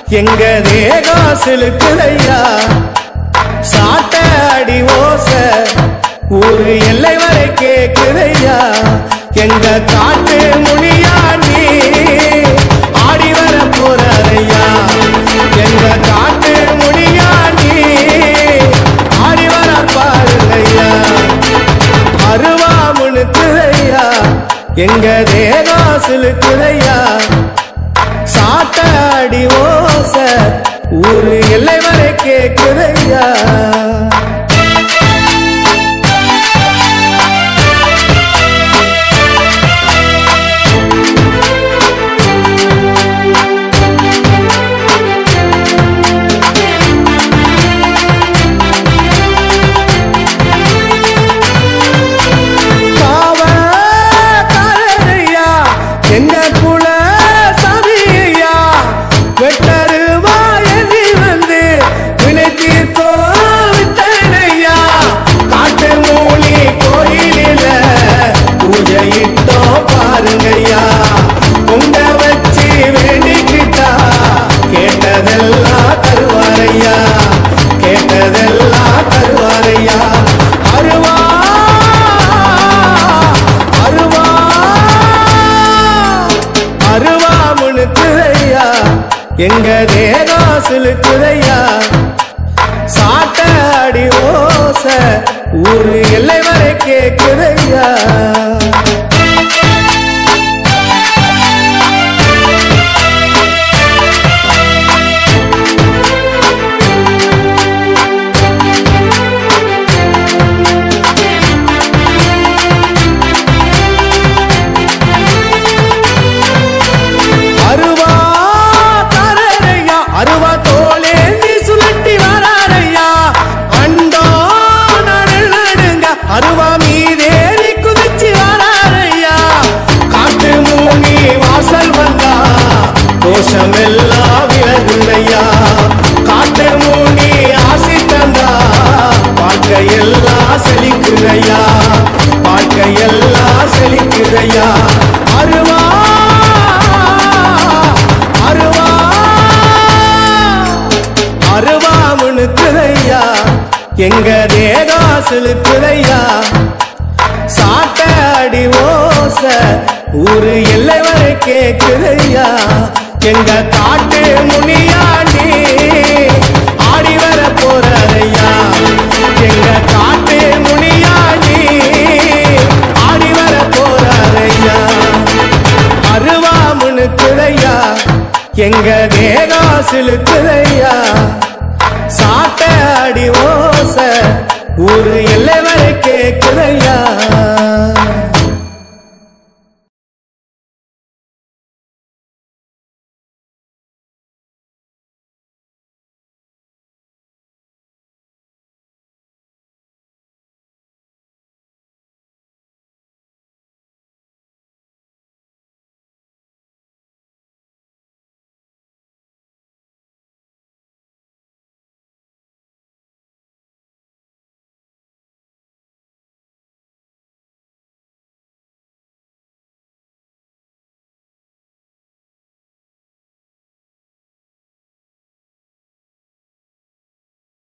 எங்க தேகம் சிலுக்குதையா சாட்ட அடி ஓச ஊரு எல்லை வரை கேக்குதையா எங்க காட்டு மொழியா நீ ஆடி வர போறாரையா எங்க காட்டு மொழியா நீ ஆடி வர பாருங்கய்யா அருவா முழுக்குதையா எங்க தேகம் சிலுக்குதையா சாட்ட அடி ஓச ஊரு எல்லை வரை கேக்குதையா காவக்காரரையா, எங்க குல சபியா, வெட்டருவா எண்ணி வந்து வினை தீர்த்தோ விட்டனையா. காட்டு மூலி கோயிலில பூஜையிட்டோ பாருங்கய்யா உங்க வச்சு வேண்டிக்கிட்டா கேட்டதெல்லாம் தருவாரையா கேட்டதெல்லாம் தருவாரையா அருவா அருவா அருவா முழுக்குதையா எங்க தேகம் சிலுக்குதையா சாட்ட அடி ஓச ஊரு எல்லை வரை கேக்குதையா அருவா தரரையா அருவா தோலேந்தி சுழட்டி வராரையா அண்டோ நடுல் நடுங்க அருவா மீதேறி குதிச்சு வராரையா காட்டு மூங்கி வாசல் வந்தா தோஷமெல்லாம் விலகுலையா காட்டு மூங்கி ஆசி தந்தா வாழ்க்கையெல்லாம் செழிக்குதையா வாழ்க்கையெல்லாம் செழிக்குதையா அருவா அருவா அருவா முழுக்குதையா எங்க தேகா சிலுக்குதையா சாட்ட அடி ஓச ஊரு எல்லை வரை கேக்குதையா எங்க காட்டு முனியாண்டி ஆடி வர போறாரையா எங்க காட்டு முனியாண்டி ஆடி வர போறாரையா அருவா முழுக்குதையா எங்க தேகா சிலுக்குதையா சாட்ட அடி ஓச ஊரு எல்லை வரை கேக்குதையா